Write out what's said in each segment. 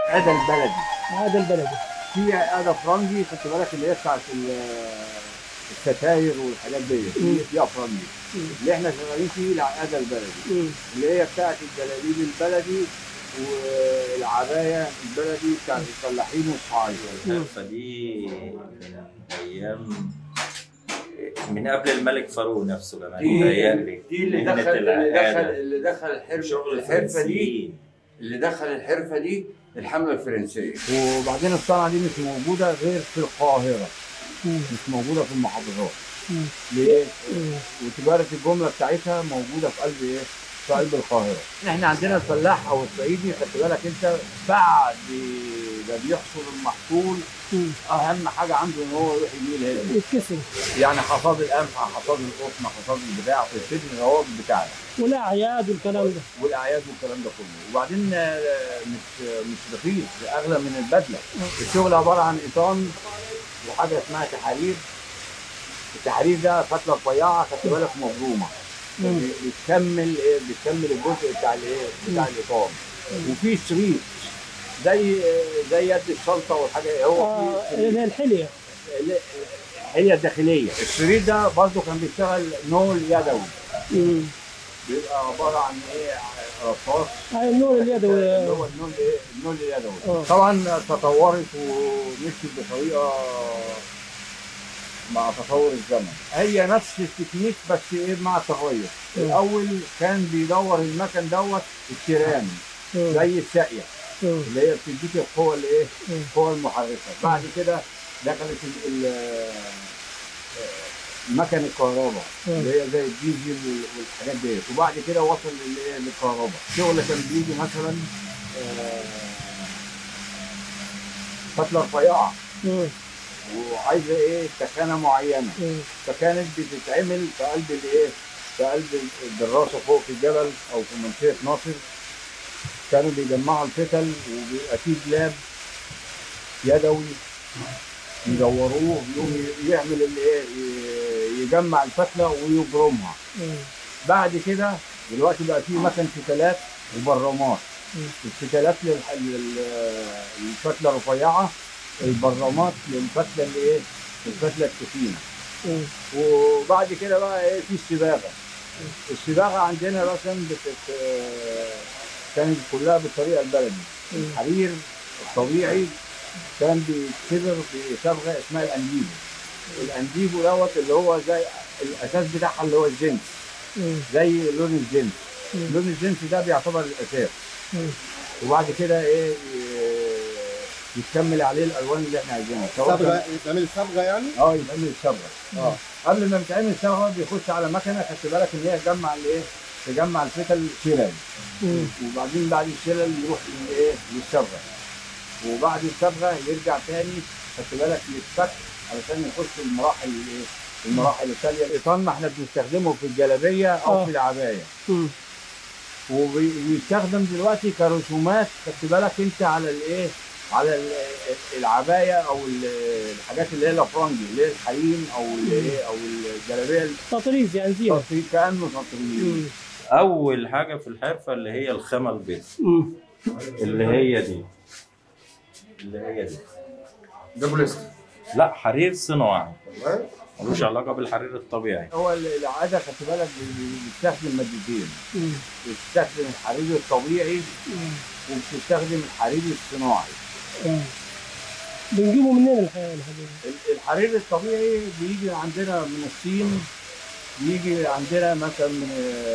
عدا البلدي هذا البلدي في عدا فرنجي خدت بالك اللي هي بتاعت ال- الستاير والحاجات دي مم. دي دي افرنجي مم. اللي احنا شغالين فيه العقاده البلدي مم. اللي هي بتاعت الجلاليب البلدي والعبايه البلدي بتاعت الفلاحين والصعايده الحرفة دي من أيام من قبل الملك فاروق نفسه كمان دي متهيألي دي اللي مهنة دخل اللي دخل العقادة. اللي دخل الحرفه شغل الحرفه دي فرنسيين اللي دخل الحرفه دي الحمله الفرنسيه وبعدين الصنعه دي مش موجوده غير في القاهره مم. مش موجوده في المحافظات مم. ليه؟ مم. وتجاره الجمله بتاعتها موجوده في قلب ايه؟ في قلب القاهره. احنا عندنا الفلاح او الصعيدي خدت بالك انت بعد ما بيحصل المحصول مم. اهم حاجه عنده ان هو يروح يجيب الهدم يتكسر يعني حصاد القمح حصاد القطن حصاد البتاع في السجن الروابط بتاعنا والاعياد والكلام ده والاعياد والكلام ده كله وبعدين آه، مش مش رخيص اغلى من البدله الشغل عباره عن قيطان وحاجه اسمها تحارير التحارير ده فتله رفيعه خدت بالك مبرومه مم. بتكمل ايه بتكمل الجزء بتاع الايه بتاع مم. الاقامه وفي شريط زي زي يد الشنطه والحاجه هو آه في شريط اللي هي الحليه ال- هي الداخليه الشريط ده برضه كان بيشتغل نول يدوي مم. بيبقى عباره عن ايه رصاص هاي النور اليدوي اللي هو النول ايه النول اليدوي آه. طبعا تطورت ومشيت بطريقه مع تطور الزمن هي نفس التكنيك بس ايه مع تغير مم. الاول كان بيدور المكن دوت التيران مم. زي الساقيه مم. اللي هي بتديك القوه الايه مم. القوه المحركه بعد كده دخلت ال- ال- مكن الكهرباء مم. اللي هي زي الديزل والحاجات ديت وبعد كده وصل للايه للكهرباء شغل كان بيجي مثلا آه، فتله رفيعه مم. وعايزه ايه تخانه معينه مم. فكانت بتتعمل في قلب الايه في قلب الدراسه فوق في الجبل او في منطقه ناصر كانوا بيجمعوا الفتل وبيبقى فيه دلاب يدوي يدوروه يقوم يعمل الايه ي- يجمع الفتله ويبرمها مم. بعد كده دلوقتي بقى فيه مكن فتلات وبرامات مم. الفتلات للح- لل- للفتله الرفيعه البرامات للفتله اللي ايه الفتله التخينه مم. وبعد كده بقى ايه في الصباغه الصباغه عندنا مثلا بتت... كانت كلها بالطريقه البلدي مم. الحرير الطبيعي كان بيتكبر بصبغه اسمها الانديبو الانديبو دوت اللي هو زي الاساس بتاعها اللي هو الجنس مم. زي لون الجنس مم. لون الجنس ده بيعتبر الاساس مم. وبعد كده ايه ي- يتكمل عليه الالوان اللي احنا عايزينها سواء صبغه كان- تعمل صبغه يعني؟ اه يتعمل الصبغه اه قبل ما بتعمل الصبغه بيخش على مكنه خدت بالك ان هي تجمع الايه تجمع الفتل شلل مم. وبعدين بعد الشلل يروح للايه للصبغه وبعد الصبغه يرجع تاني خدت بالك يتفك علشان يخش المراحل الايه المراحل التاليه الايطان ما احنا بنستخدمه في الجلابيه او آه. في العبايه مم. وبيستخدم دلوقتي كرسومات خدت بالك انت على الايه على ال- العبايه او ال- الحاجات اللي هي الافرنجي اللي هي الحريم او الايه او الجلابيه تطريز يعني زينه التطريز كانه تطريز مم. أول حاجة في الحرفة اللي هي الخامة البيضاء مم. اللي هي دي اللي هي دي ده بوليستر لا حرير صناعي والله ملوش علاقة بالحرير الطبيعي هو العاده خدت بالك بي- بيستخدم مادتين مم. بتستخدم الحرير الطبيعي مم. وبتستخدم الحرير الصناعي مم. بنجيبه منين الح- الحديد؟ ال- الحرير الطبيعي بيجي عندنا من الصين بيجي عندنا مثلا من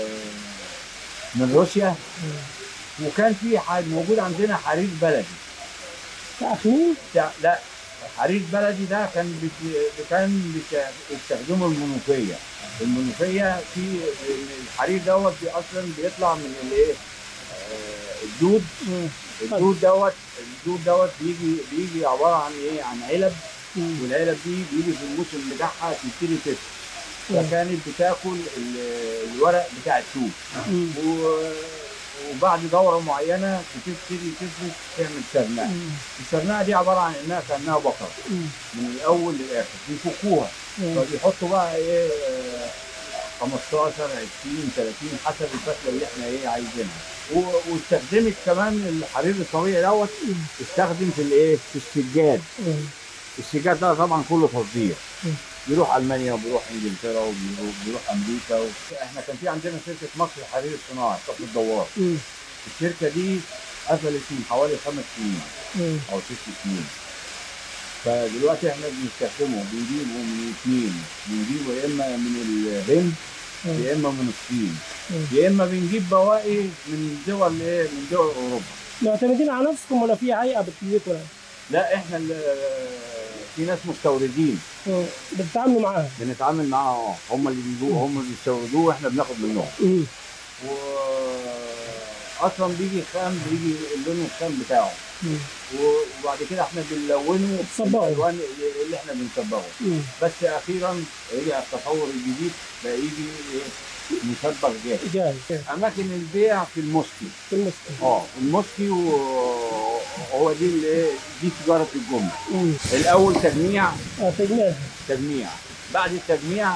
من روسيا مم. وكان في ح- موجود عندنا حرير بلدي تأخمين؟ بتاع- لا حرير بلدي ده كان بت... كان بت- بيستخدموا المنوفيه المنوفيه في الحرير دوت بي- اصلا بيطلع من الايه آه، الدود مم. الدود دوت الدود دوت بيجي بيجي عباره عن ايه عن علب مم. والعلب دي بيجي في الموسم بتاعها تبتدي تفرق مم. فكانت بتاكل ال- الورق بتاع التوت مم. و- وبعد دوره معينه بتبتدي تفرز تعمل سرناء مم. السرناء دي عباره عن انها كانها بقر مم. من الاول للاخر بيفكوها مم. فبيحطوا بقى ايه آه، 15 20 30 حسب الفتله اللي احنا ايه عايزينها و- واستخدمت كمان الحرير الطبيعي دوت استخدم في الايه في السجاد مم. السجاد ده طبعا كله تصدير مم. بيروح المانيا وبيروح انجلترا وبيروح بيروح امريكا و... احنا كان في عندنا شركه مصر الحرير الصناعي كفر الدوار مم. الشركه دي قفلت من حوالي خمس سنين مم. او ست سنين فدلوقتي احنا بنستخدمه بنجيبه من اثنين بنجيبه يا اما من الهند يا اما من الصين مم. يا اما بنجيب بواقي من دول ايه من دول اوروبا معتمدين على نفسكم ولا في هيئه بتجيكم ولا لا احنا ال- في ناس مستوردين مم. بتتعاملوا معاها بنتعامل معاها اه هم اللي بيجيبوه هم اللي بيستوردوه واحنا بناخد منهم مم. و اصلا بيجي خام بيجي اللون الخام بتاعه مم. وبعد كده احنا بنلونه تصبغه. الالوان اللي احنا بنصبغه مم. بس اخيرا رجع التطور الجديد بقى يجي ايه مصبغ جاهز جاهز اماكن البيع في الموسكي في المسكن اه الموسكي و- هو دي اللي ايه دي تجاره الجمله مم. الاول تجميع اه تجميع تجميع بعد التجميع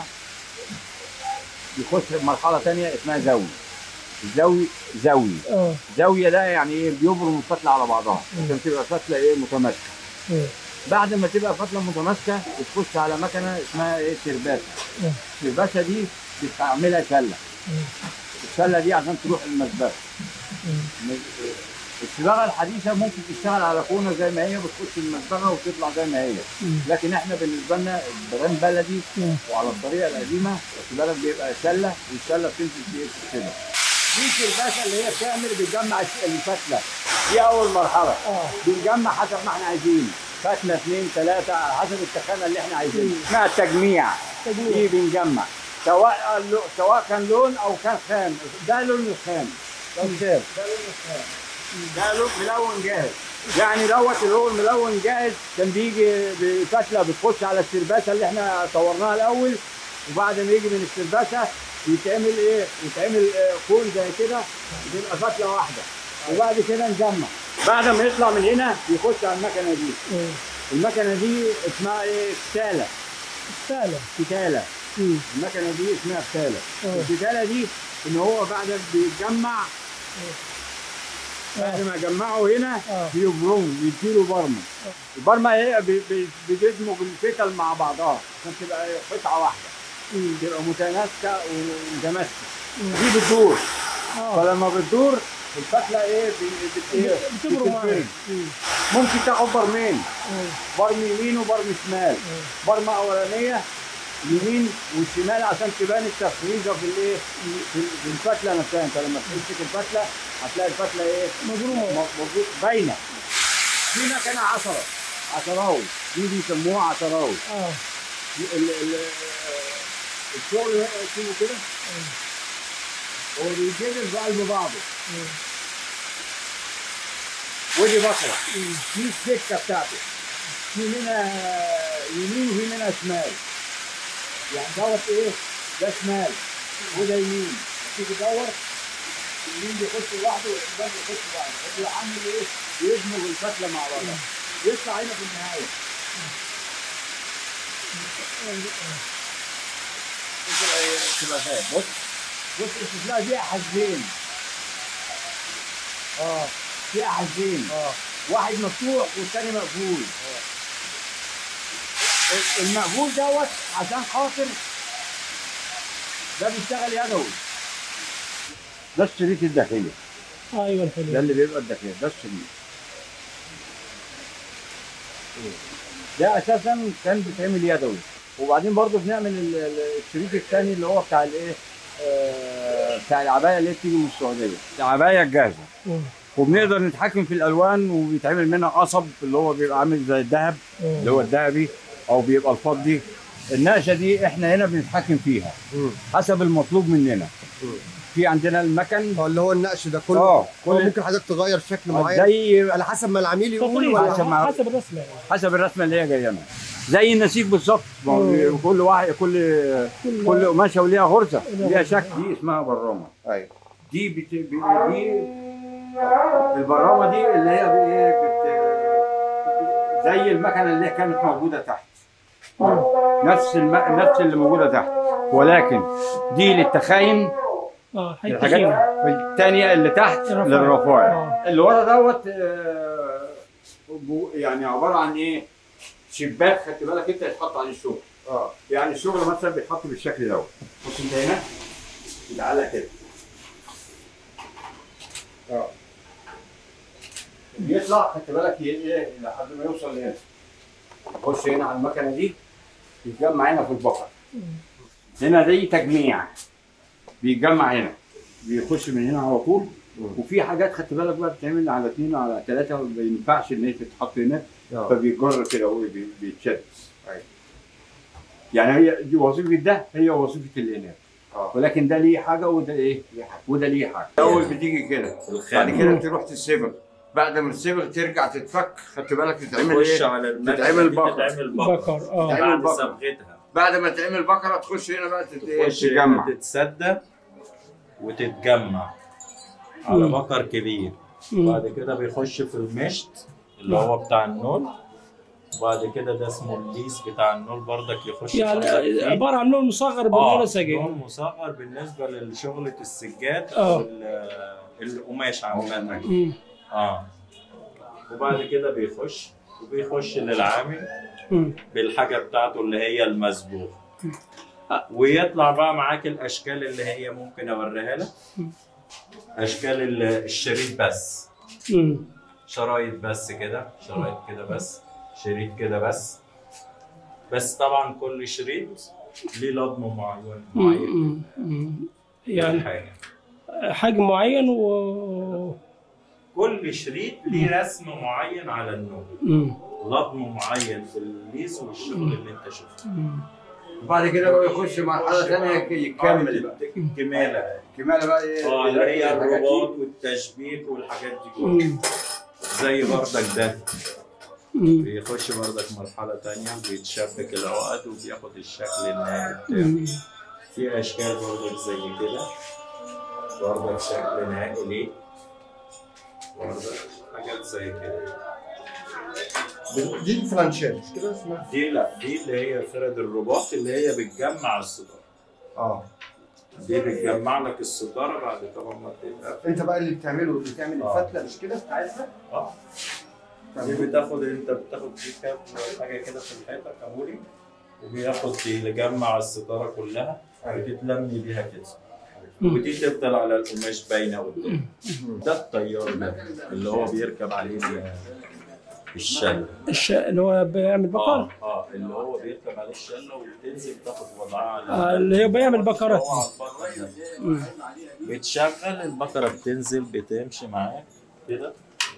يخش في مرحله ثانيه اسمها زوي زوي زوي اه زاويه ده يعني ايه بيبرم الفتله على بعضها عشان تبقى فتله ايه متماسكه مم. بعد ما تبقى فتله متماسكه بتخش على مكنه اسمها ايه سرباسه مم. السرباسه دي بتعملها سله مم. السله دي عشان تروح المسبغه مم. الصباغه الحديثه ممكن تشتغل على كونه زي ما هي بتخش المسبغه وتطلع زي ما هي مم. لكن احنا بالنسبه لنا البراند بلدي مم. وعلى الطريقه القديمه البلد بيبقى سله والسله بتنزل في كده دي السرباسه اللي هي بتعمل بتجمع الس- الفتله دي اول مرحله اه بنجمع حسب ما احنا عايزين فتله اثنين ثلاثه على حسب التخانه اللي احنا عايزينها اسمها التجميع تجميع دي بنجمع سواء اللو- سواء كان لون او كان خام ده لون الخام ده الخام ده لون الخام ده لون ملون جاهز يعني دوت اللي هو الملون جاهز كان بيجي بفتله بتخش على السرباسه اللي احنا طورناها الاول وبعد ما يجي من السرباسه يتعمل ايه؟ يتعمل آه، كون زي كده بيبقى فتله واحده وبعد كده نجمع بعد ما يطلع من هنا يخش على المكنه دي مم. المكنه دي اسمها ايه؟ كتاله سهله كتاله مم. المكنه دي اسمها كتاله اه. الكتاله دي ان هو بعد ما بيتجمع بعد ما جمعه هنا اه. بيبرموا بيديله برمه البرمه هي بي- بي- بيدمج الفتل مع بعضها عشان تبقى قطعه واحده مم. تبقى متماسكه ومتماسكه مم. دي بتدور اه فلما بتدور الفتله ايه بي- بت- إيه؟ بتبروا معاها بتتفرد. مم. ممكن تاخد برمين مم. برم يمين وبرم شمال مم. برمه اولانيه يمين والشمال عشان تبان التفريزه في الايه في في الفتله نفسها انت لما تمسك الفتله هتلاقي الفتله ايه مبرومه موجود باينه في مكنه عشرة عشراوي دي بيسموها عشراوي اه دي ال ال الشغل اسمه كده هو بيتجدد في قلب بعضه مم. ودي بصره مم. دي السكه بتاعته في منها يمين وفي منها شمال يعني دوت ايه ده شمال وده يمين تيجي تدور اليمين بيخش لوحده والشمال بيخش لوحده هو عامل ايه بيدمج الفتله مع بعضها يطلع هنا في النهايه تبقى فاهم بص بص السفلى فيها حاجزين اه فيها حاجزين اه واحد مفتوح والثاني مقفول المقفول دوت عشان خاطر ده بيشتغل يدوي ده الشريط الداخلي ايوه ده الحلو اللي بيبقى الداخلي ده الشريط ده اساسا كان بيتعمل يدوي وبعدين برضه بنعمل ال- ال- الشريط الثاني اللي هو بتاع الايه آه، بتاع العبايه اللي هي بتيجي من السعوديه العبايه الجاهزه مم. وبنقدر نتحكم في الالوان وبيتعمل منها قصب اللي هو بيبقى عامل زي الذهب مم. اللي هو الذهبي او بيبقى الفضي النقشه دي احنا هنا بنتحكم فيها حسب المطلوب مننا في عندنا المكن اه اللي هو النقش ده كله اه هو كل ممكن حضرتك تغير شكل معين زي على حسب ما العميل يقول تقريبا ولا عشان مع- حسب الرسمه يعني حسب الرسمه اللي هي جايه لنا زي النسيج بالظبط ما هو مم. كل واحد كل كل- كل قماشه وليها غرزه ليها ليها غرزة. شكل دي اسمها برامه ايوه دي بت... ب- دي البرامه دي اللي هي بايه بت... زي المكنه اللي كانت موجوده تحت مم. نفس الم... نفس اللي موجوده تحت ولكن دي للتخايم اه حته الحاجات خيمه الثانيه اللي تحت الرفاعي. للرفاعي آه. اللي ورا دوت آه، بو- يعني عباره عن ايه شباك خدت بالك انت يتحط عليه الشغل اه يعني الشغل مثلا بيتحط بالشكل دوت بص انت هنا يتعلق كده اه بيطلع خدت بالك ي- ايه لحد ما يوصل لهنا يخش هنا على المكنه دي يتجمع هنا في البقر هنا دي تجميع بيتجمع هنا بيخش من هنا على طول وفي حاجات خدت بالك بقى بتتعمل على اثنين وعلى ثلاثه ما ينفعش ان هي تتحط هنا اه فبيتجر كده هو بي- بيتشد أيوة. يعني هي دي وظيفه ده هي وظيفه الاناث اه ولكن ده ليه حاجه وده ايه دي حاجة. وده ليه حاجه الاول بتيجي كده بعد الخامة كده تروح تتسبغ بعد ما تتسبغ ترجع تتفك خدت بالك تتعمل تخش ايه على المكنة تتعمل دي بقر. تتعمل بقر بكر اه تعمل بعد بقر. صبغتها بعد ما تعمل بقره تخش هنا بقى تت- إيه؟ تخش تجمع تتسدى وتتجمع على مم. بقر كبير مم. بعد كده بيخش في المشط اللي هو بتاع النول وبعد كده ده اسمه الليس بتاع النول برضك يخش يعني برضك فيه. عباره عن لون مصغر اه باللون سجين لون مصغر بالنسبه لشغله السجاد آه. وال- القماش عامه مم. اه وبعد كده بيخش وبيخش للعامل مم. بالحاجه بتاعته اللي هي المسبوغ ويطلع بقى معاك الاشكال اللي هي ممكن اوريها لك اشكال ال- الشريط بس مم. شرايط بس كده شرايط كده بس شريط كده بس بس طبعا كل شريط ليه لضم معين معين مم. مم. يعني يعني حاجه حجم معين و كل شريط ليه رسم معين على النور مم. لضم معين في الليس والشغل اللي انت شفته مم. وبعد كده بقى يخش مرحله ثانيه يكمل بقى كماله كمال بقى ايه اه اللي هي الحاجات دي. الرباط والتشبيك والحاجات دي كلها مم. زي بردك ده مم. بيخش بردك مرحلة تانية وبيتشبك العقد وبياخد الشكل النهائي بتاعه مم. في أشكال بردك زي كده بردك شكل نهائي ليه بردك حاجات زي كده دي الفلانشات مش كده اسمها؟ دي لا دي اللي هي فرد الرباط اللي هي بتجمع الستارة اه دي بتجمع لك الستارة بعد طبعا ما تبقى انت بقى اللي بتعمله اللي بتعمل آه. الفتله مش كده بتاعتها؟ اه دي بتاخد انت بتاخد دي كام حاجه كده في الحيطه كابوري وبياخد يجمع الستاره كلها وتتلمي بيها كده مم. ودي تفضل على القماش باينه قدام ده الطيار ده اللي هو بيركب عليه ال- الشله الش... اللي هو بيعمل بكر اه اه اللي هو بيركب عليه الشله وبتنزل تاخد وضعها على آه، اللي هو بيعمل بكرات هو على البقر ده. مم. بتشغل البقره بتنزل بتمشي معاك كده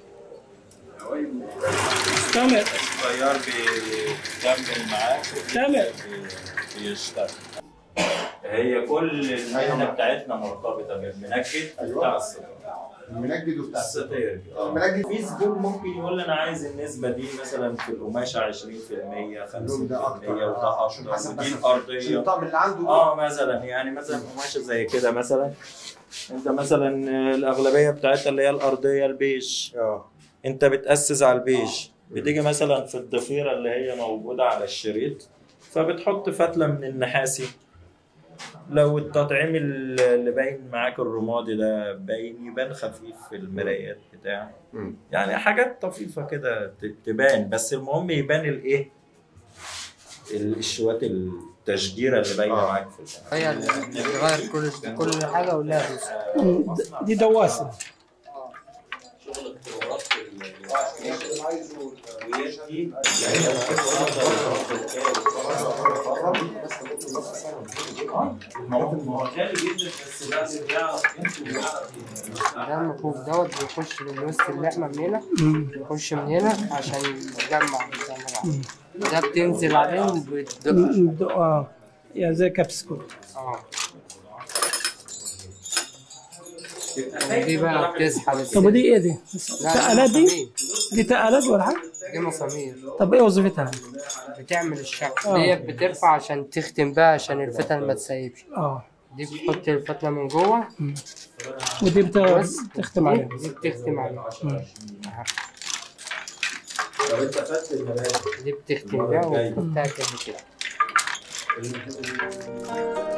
تمام الطيار بيكمل معاك تمام بيشتغل هي كل المهنه بتاعتنا مرتبطه بالمنكد بتاع الستار المنجد وبتاع الستاير المنجد في زبون ممكن يقول لي انا عايز النسبه دي مثلا في القماشه 20% 50% اللون ده اكتر وده آه، عشان اكتر حسب ودي بس- عشان الارضيه الطقم اللي عنده اه مثلا يعني مثلا قماشه زي كده مثلا انت مثلا الاغلبيه بتاعتها اللي هي الارضيه البيج اه انت بتاسس على البيج بتيجي مثلا في الضفيره اللي هي موجوده على الشريط فبتحط فتله من النحاسي لو التطعيم اللي باين معاك الرمادي ده باين يبان خفيف في المرايات بتاع مم. يعني حاجات طفيفه كده ت- تبان بس المهم يبان الايه ال- الشوات التشجيره اللي باينه آه. معاك في البتاع. هي اللي بتغير كل كل حاجة ولها دوس مم. د- دي دواسه شغل التورات ما هو غالي جدا بس لازم يعرف انتوا بيعرف ده المفروض دوت بيخش من وسط اللحمة من هنا مم. بيخش من هنا عشان يجمع يجمع. ده بتنزل عليهم بتدق مم. د- اه يعني زي كبسكوت اه ودي بقى بتسحب طب الزيت. ودي ايه دي؟ لا، تقلات دي؟ مسامير. دي تقلات ولا حاجه؟ دي مسامير طب ايه وظيفتها؟ بتعمل الشكل آه. ديت بترفع عشان تختم بقى عشان الفتل ما تسيبش اه دي بتحط الفتلة من جوه ودي بت- بس بتختم عليها دي بتختم عليها طب انت خدت المرايه دي بتختم بيها وبتحطها كده كده